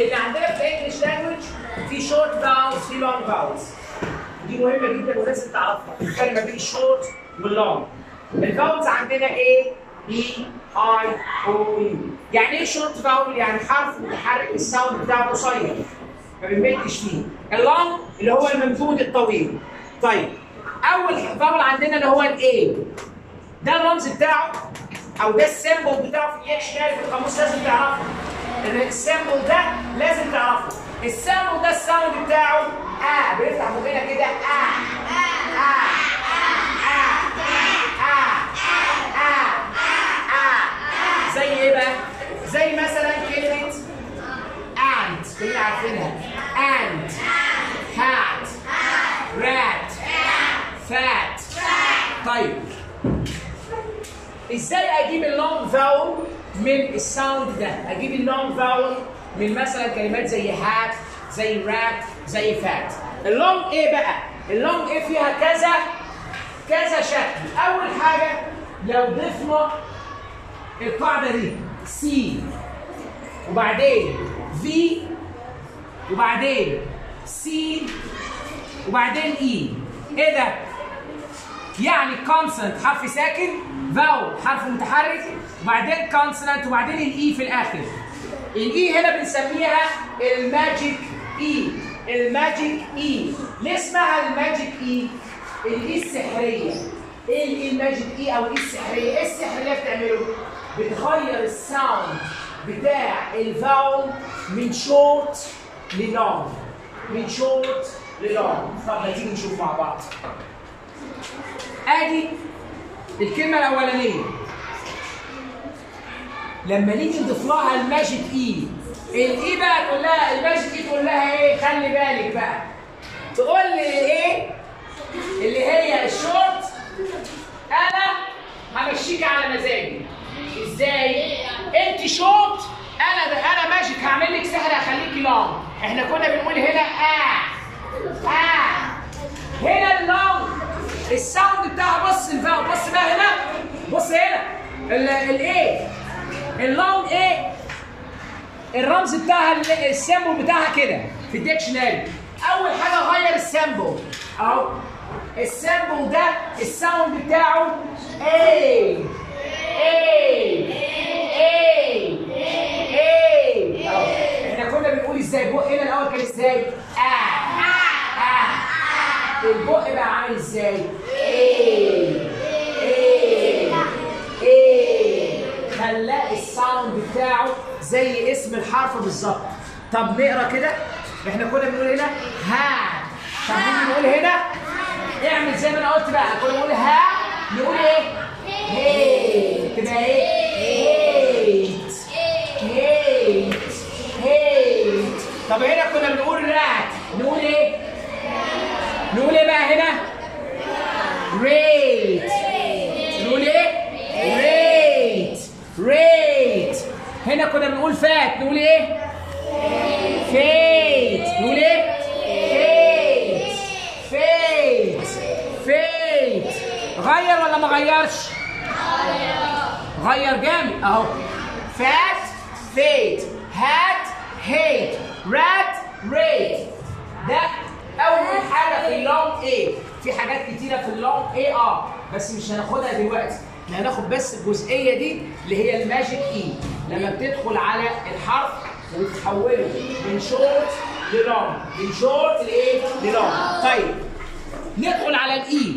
اللي عندنا في الانجلش لانجوج في شورت فاولز في لونج فاولز دي مهمه جدا ولازم تعرفها الفرق ما بين الشورت واللونج الفاولز عندنا A B I O U يعني ايه شورت فاول يعني حرف متحرك الساوند بتاعه قصير ما بنمدش فيه اللونج اللي هو الممدود الطويل طيب اول فاول عندنا اللي هو الاي ده الرمز بتاعه او ده السيمبل بتاعه في الديكشنري في القاموس لازم تعرفه السيمبل ده لازم تعرفه السيمبل ده الساوند بتاعه اه بنفتح بقنا كده اه اه اه زي ايه بقى؟ زي مثلا كلمة and كلنا عارفينها and hat rat fat طيب ازاي اجيب اللونج فاول من الساوند ده؟ اجيب اللونج فاول من مثلا كلمات زي هات زي رات زي فات اللونج ايه بقى؟ اللونج ايه فيها كذا كذا شكل اول حاجه لو ضفنا القاعده دي سي وبعدين في وبعدين سي وبعدين اي ايه ده يعني كونسونانت حرف ساكن فاول حرف متحرك وبعدين كونسونانت وبعدين الاي في الاخر الاي هنا بنسميها الماجيك اي الماجيك اي ليه اسمها الماجيك اي الاي السحريه ايه الاي الماجيك اي او الاي السحريه ايه السحر اللي هي بتعمله بتغير الساوند بتاع الفاول من شورت للونج من شورت للونج طب ما تيجي نشوف مع بعض ادي الكلمه الاولانيه لما نيجي نضيف لها الماجيك اي الاي بقى تقول لها الماجيك اي تقول لها ايه خلي بالك بقى تقول لي ايه اللي هي الشورت انا همشيك على مزاجي ازاي انت شورت انا انا ماجيك هعمل لك سحر هخليكي لونج احنا كنا بنقول هنا اه اه هنا اللونج الساوند بتاعها بص الفاول بص بقى هنا بص هنا الايه اللونج ايه الرمز بتاعها السيمبل بتاعها كده في الديكشنري اول حاجه غير السيمبل اهو السيمبل ده الساوند بتاعه ايه ايه ايه ايه اهو احنا كنا بنقول ازاي بق هنا الاول كان ازاي اه اه البق بقى عامل ازاي ايه ايه ايه خلاه الساوند بتاعه زي اسم الحرف بالظبط طب نقرا كده احنا كنا بنقول هنا ها طب نيجي نقول هنا اعمل زي ما انا قلت بقى كنا بنقول ها نقول ايه هيت تبقى ايه هيت هيت هيت طب هنا كنا بنقول رات نقول ايه نقول ايه بقى هنا ريت نقول ايه ريت ريت هنا كنا بنقول فات نقول ايه فيت نقول ايه فيت فيت فيت غير ولا ما غيرش غير جامد اهو فات فيت هات هيت رات ريت ده اول حاجه في اللونج ايه في حاجات كتيره في اللونج ايه اه بس مش هناخدها دلوقتي احنا هناخد بس الجزئيه دي اللي هي الماجيك اي لما بتدخل على الحرف وتحوله من شورت للونج من شورت لايه للونج طيب ندخل على الاي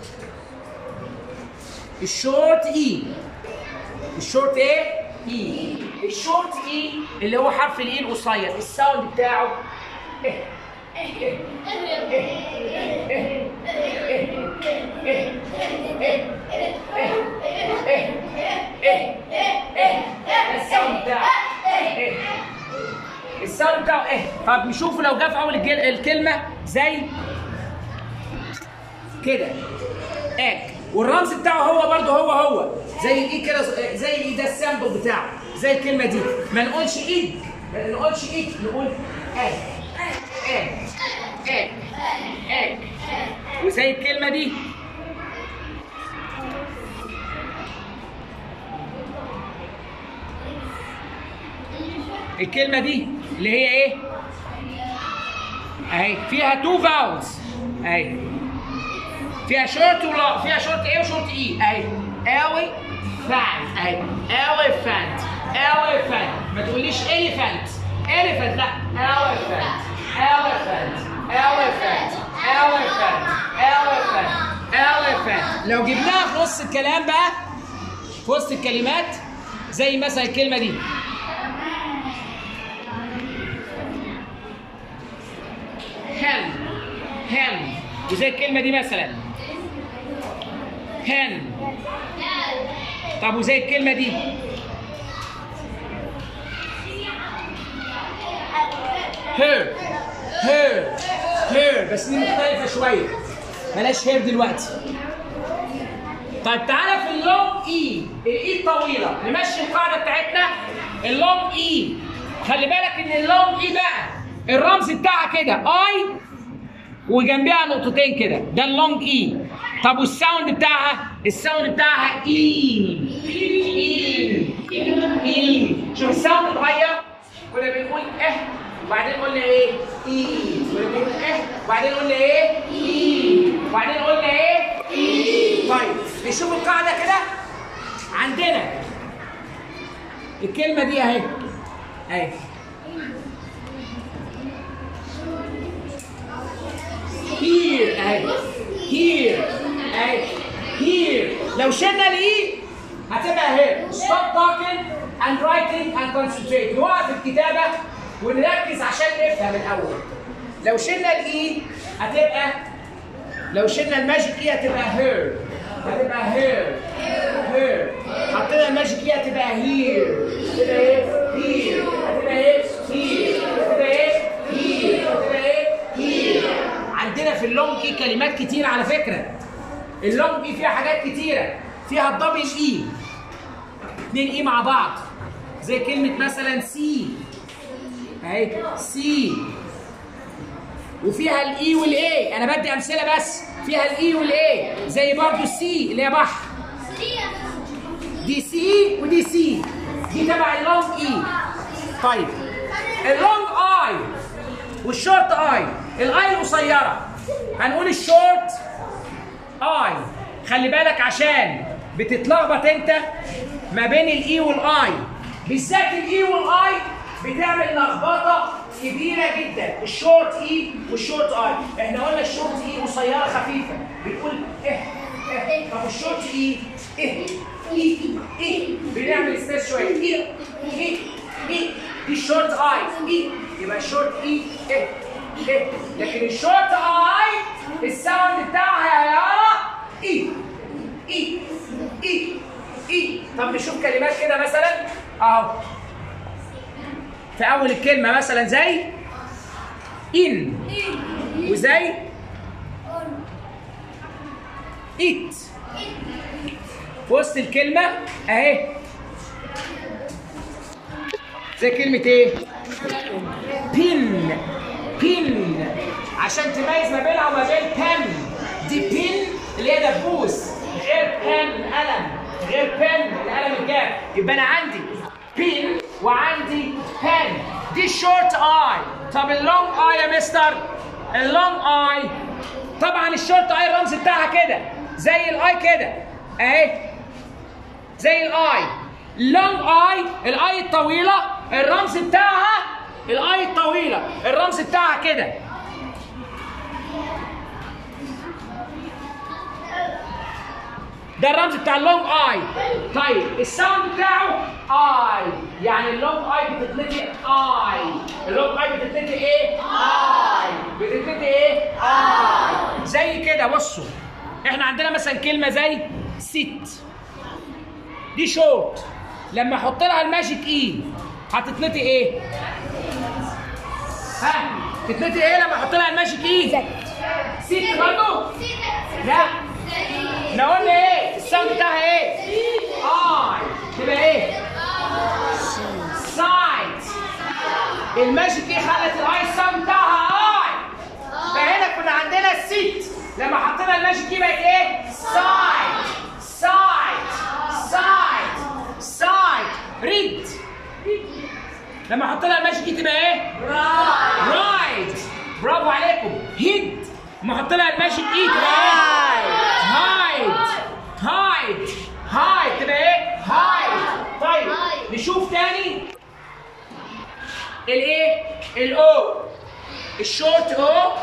الشورت اي الشورت ايه اي الشورت اي اللي هو حرف الاي القصير الساوند بتاعه إيه. إيه. إيه. الساوند بتاعه الساوند بتاعه ايه طب نشوفه لو جه في اول الكلمه زي كده اك والرمز بتاعه هو برضه هو هو زي الايه كده زي الايه ده السامبل بتاعه زي الكلمه دي ما نقولش ايد ما نقولش ايد نقول اك اك اك اك وزي الكلمه دي الكلمه دي اللي هي ايه اهي فيها تو فاولز اهي فيها شورت ولا فيها شورت ايه وشورت اي اهي اوي فانت اهي elephant elephant ما تقوليش elephant elephant لا elephant elephant elephant elephant elephant elephant لو جبناها في نص الكلام بقى في وسط الكلمات زي مثلا الكلمه دي hen hen وزي الكلمه دي مثلا hen طب وزي الكلمه دي her her her بس دي مختلفه شويه بلاش هير دلوقتي طيب تعالى في اللونج اي الاي الطويله نمشي القاعده بتاعتنا اللونج اي خلي بالك ان اللونج اي بقى الرمز بتاعها كده اي وجنبها نقطتين كده ده اللونج اي طب والساوند بتاعها الساوند بتاعها اي اي اي شوف الساوند اتغير كنا بنقول اه وبعدين قلنا ايه اي كنا بنقول اه وبعدين قلنا ايه اي وبعدين قلنا ايه اي طيب نشوف القاعده كده عندنا الكلمه دي اهي اهي here اهي here اهي here لو شلنا الاي هتبقى here stop talking and writing and concentrate نوقف الكتابة ونركز عشان نفهم الأول لو شلنا الاي هتبقى لو شلنا الماجيك اي هتبقى here هتبقى here here حطينا الماجيك اي هتبقى here هتبقى ايه here هتبقى ايه here هتبقى ايه here هتبقى ايه here عندنا في اللونج اي كلمات كتير على فكره اللونج اي فيها حاجات كتيره فيها الدبل اي اتنين اي مع بعض زي كلمه مثلا سي اهي سي وفيها الاي والاي انا بدي امثله بس فيها الاي والاي زي برضو السي اللي هي بحر دي سي ودي سي دي تبع اللونج اي طيب اللونج اي والشورت اي الاي القصيره هنقول الشورت اي خلي بالك عشان بتتلخبط انت ما بين الاي والاي بالذات الاي والاي بتعمل لخبطه كبيره جدا الشورت اي والشورت اي احنا قلنا الشورت اي قصيره خفيفه بتقول ايه ايه طب الشورت اي ايه ايه ايه بنعمل ستريس شويه ايه ايه ايه دي الشورت اي ايه يبقى الشورت اي ايه ايه لكن الشورت اي الساوند بتاعها يا يارا ايه ايه ايه ايه طب نشوف كلمات كده مثلا اهو في اول الكلمه مثلا زي ان وزي ات في وسط الكلمه اهي زي كلمه ايه بين بين عشان تميز ما بينها وما بين بن دي بين اللي هي دبوس غير بن قلم غير بن القلم الجاف يبقى انا عندي بين وعندي بن دي شورت اي طب اللونج اي يا مستر اللونج اي طبعا الشورت اي الرمز بتاعها كده زي الاي كده اهي زي الاي اللونج اي الاي الطويله الرمز بتاعها الاي الطويله الرمز بتاعها كده ده الرمز بتاع اللونج اي طيب الساوند بتاعه اي يعني اللونج اي بتتنطق اي اللونج اي بتتنطق ايه اي بتتنطق ايه اي زي كده بصوا احنا عندنا مثلا كلمه زي ست دي شورت لما احط لها الماجيك اي هتتنطق ايه ها تتنطق ايه لما احط لها الماجيك اي ست برضه لا احنا قلنا ايه الساوند بتاعها ايه اي تبقى ايه سايد الماجيك ايه خلت الاي الساوند بتاعها اي فهنا كنا عندنا الست لما حطينا الماجيك ايه بقت ايه سايد سايد سايد سايد ريد لما احط لها الماجيك اي تبقى ايه؟ رايت برافو عليكم هيد لما احط لها الماجيك اي تبقى ايه؟ هايد هايد هايد تبقى ايه؟ هايد طيب هايد. نشوف تاني الايه؟ الاو الشورت او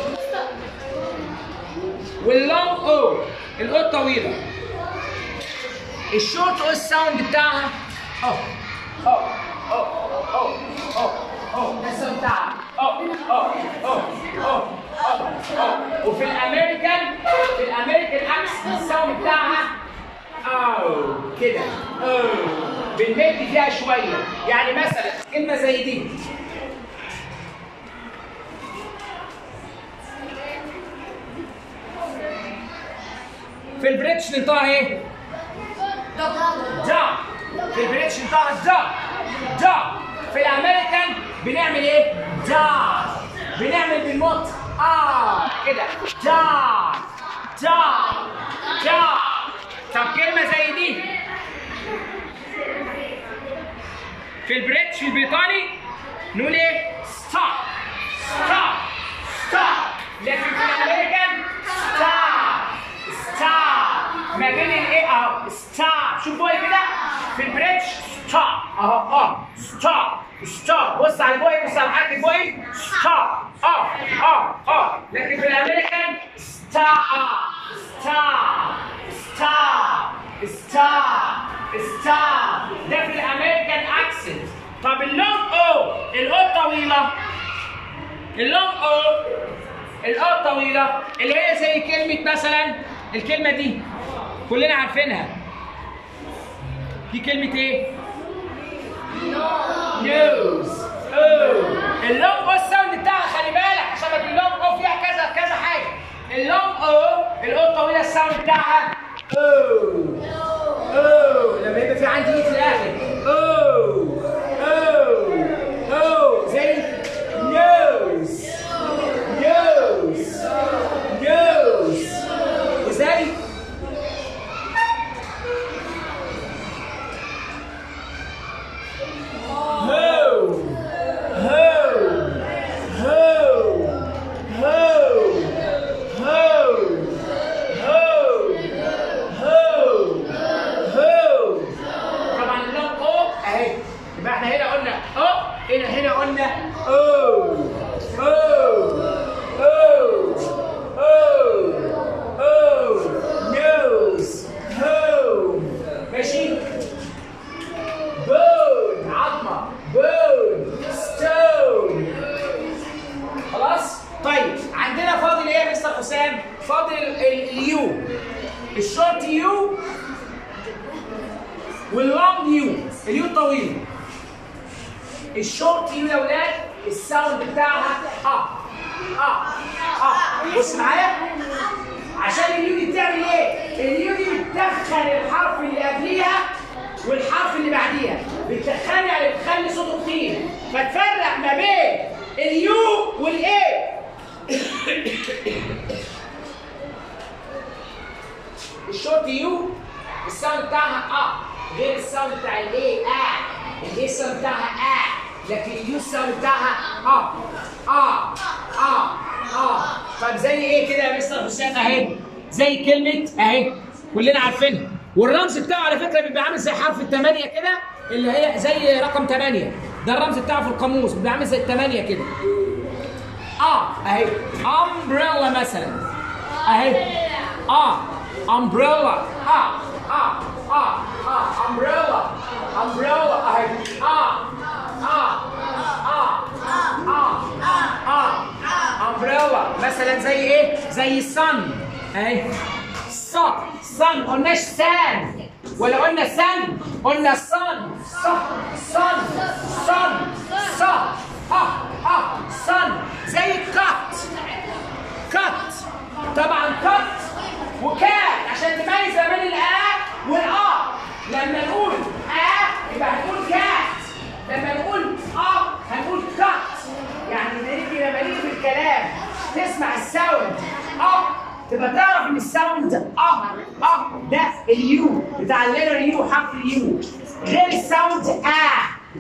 واللونج او الاو الطويله الشورت او الساوند بتاعها اه اه اه اه اه اه ده الساوند بتاعها اه اه اه اه اه اه وفي الامريكان في الامريكان اكس الساوند بتاعها اه كده اه بنمد فيها شويه يعني مثلا كلمه زي دي في البريتش ننطقها ايه؟ دا في البريتش ننطقها دا دا في الامريكان بنعمل ايه؟ دا بنعمل بالموت اه كده دا دا دا طب كلمة زي دي في البريتش البريطاني نقول ايه؟ ستوب ستوب ستوب لكن في الامريكان ستوب ستوب ما بين الايه اهو ستوب شوف بوي كده في البريتش ستوب اهو اه ستوب ستوب بص على البوي بص على حركه البوي ستوب اه اه اه لكن في الامريكان ستوب ستوب ستوب ستوب ستوب ده في الامريكان اكسنت طب اللونج او الاو الطويله اللونج او الاو الطويله اللي هي زي كلمه مثلا الكلمه دي كلنا عارفينها دي كلمه ايه نوز او اللونج او الساوند بتاعها خلي بالك عشان اللونج او فيها كذا كذا حاجه اللونج او الاو الطويله الساوند بتاعها او او لما يبقى في عندي ايه في الاخر او او او زي نوز نوز نوز وزي هو هو هو هو هو هو هو هو طبعا اللون او اهي يبقى احنا هنا قلنا او هنا هنا قلنا او او او او او نوز هو ماشي بون عظمه بون ستون خلاص طيب عندنا فاضل ايه يا مستر حسام فاضل ال- ال- اليو الشورت يو واللونج يو اليو الطويل الشورت يو يا ولاد الساوند بتاعها اه اه اه بص معايا عشان اليو دي بتعمل ايه؟ اليو دي بتدخل الحرف اللي قبليها والحرف اللي بعديها بتدخل يعني بتخلي صوته تخين فتفرق ما بين اليو والايه الشورت يو الساوند بتاعها اه غير الساوند بتاع الايه اه الايه الساوند بتاعها اه لكن اليو الساوند بتاعها اه اه اه اه طب زي ايه كده يا مستر حسام اهي زي كلمه اهي كلنا عارفينها والرمز بتاعه على فكره بيبقى عامل زي حرف الثمانيه كده اللي هي زي رقم 8 ده الرمز بتاعه في القاموس بيبقى عامل زي الثمانيه كده اه اهي امبريلا مثلا اهي اه امبريلا اه اه اه اه امبريلا امبريلا اهي اه اه اه اه اه امبريلا مثلا زي ايه زي الصن اهي صن صن قلناش سان ولا قلنا سن قلنا صن صح صن صن صح اه اه صن زي كات كات طبعا كات وكات عشان تميز ما بين الآ والآ لما نقول آ يبقى هنقول كات لما نقول آ هنقول كات يعني لما نيجي لما نيجي في الكلام تسمع الساوند آ تبقى تعرف ان الساوند اه اه ده اليو بتاع الليتر يو حرف اليو غير الساوند اه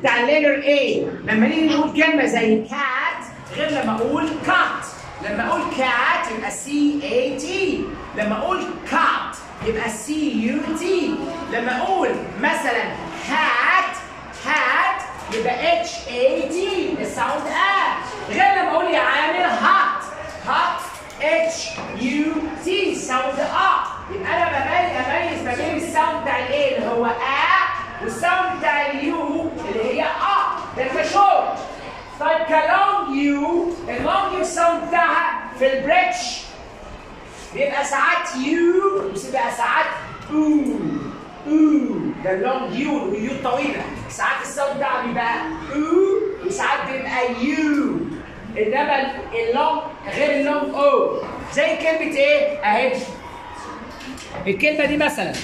بتاع الليتر A لما نيجي نقول كلمة زي cat غير لما أقول cut لما أقول cat يبقى C A T لما أقول cut يبقى C U T لما أقول مثلا hat hat يبقى H A T الساوند آ غير لما أقول يا عامر hot hot H U T ساوند آ يبقى أنا بميز أميز ما بين الساوند بتاع الإيه اللي هو آ والساوند بتاع اليو اللي هي اه ده كشورت طيب كلونج يو اللونج يو الساوند بتاعها في البريتش بيبقى ساعات يو وبيبقى ساعات او او ده اللونج يو واليو الطويله ساعات الساوند بتاعها بيبقى او وساعات بيبقى يو انما اللونج غير اللونج او زي كلمه ايه اهي الكلمه دي مثلا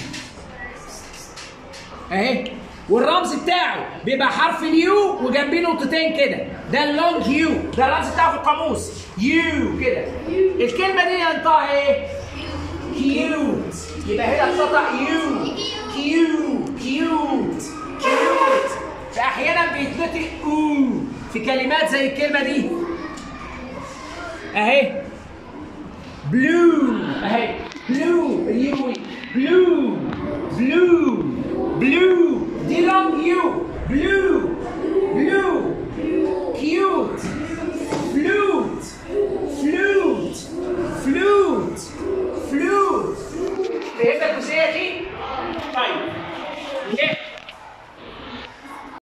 اهي والرمز بتاعه بيبقى حرف اليو وجنبيه نقطتين كده ده اللونج يو ده الرمز بتاعه في القاموس يو كده الكلمه دي ينطقها ايه كيوت يبقى هنا بتنطق يو كيو كيوت كيوت فاحيانا بيتنطق او في كلمات زي الكلمه دي اهي بلو اهي بلو اليو بلو بلو بلو دي لونج يو بلو